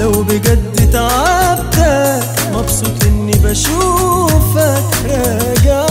لو بجد تعبتك مبسوط اني بشوفك راجع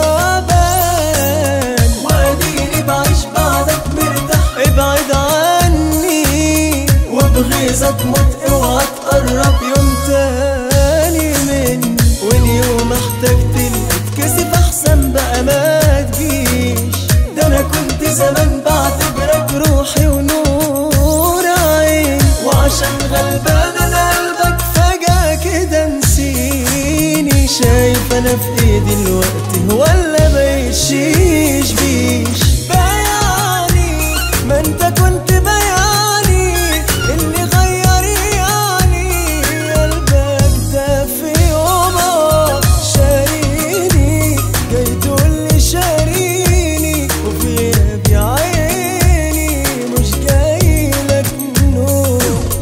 تعبان واديني بعيش بعدك مرتاح ابعد عني وبغيظك موت اوعى تقرب يوم تاني مني واليوم احتجت تتكسف احسن بقى ما تجيش ده انا كنت زمان بعتبرك روحي ونور عين وعشان غلبان انا قلبك فجأة كده نسيني شايف انا في ايه دلوقتي ولا بيشيش بيش بياني ما انت كنت بياني اللي غير يعني قلبك ده في يومك شاريني جاي تقولي شاريني وفي غياب يا عيني مش جاي لك نور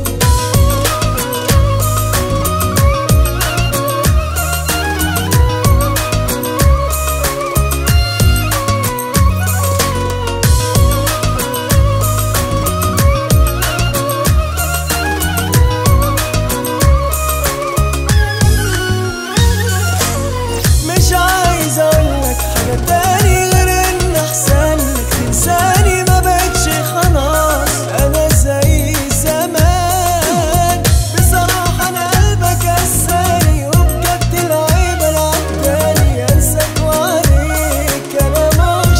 مش عايز اقولك حاجة تاني غير ان احسن لك تنساني ما بقتش خلاص انا زي زمان بصراحة انا قلبك قساني وبجد العيبة العداني انساك وعليك انا مش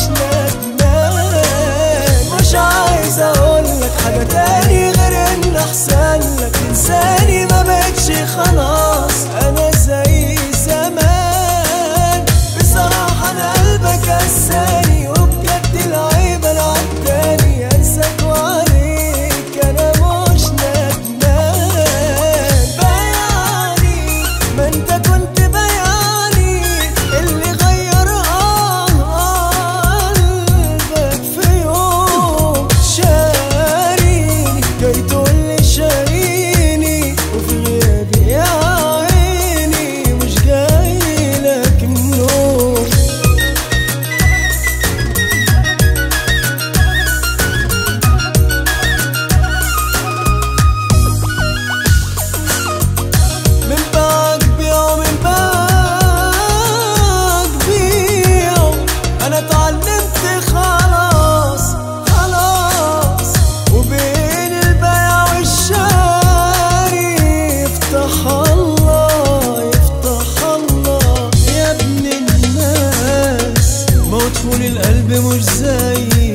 ندمان مش عايز اقولك حاجة تاني غير ان احسن لك تنساني ما بقتش خلاص انا زي زمان بصراحة انا قلبك قساني وبجد العيبة العداني انساك وعليك انا مش ندمان بياني ما انت كنت بياني اللي غير قلبك في يوم شاريني جاي تقولي شاريني وفي غيابي يا عيني مش جاي لك النور من بعد بيع من بعد بيع انا اتعلمت خلاص خلاص وبين البيع والشاري يفتح الله يفتح الله يا ابن الناس مدخول القلب مش زي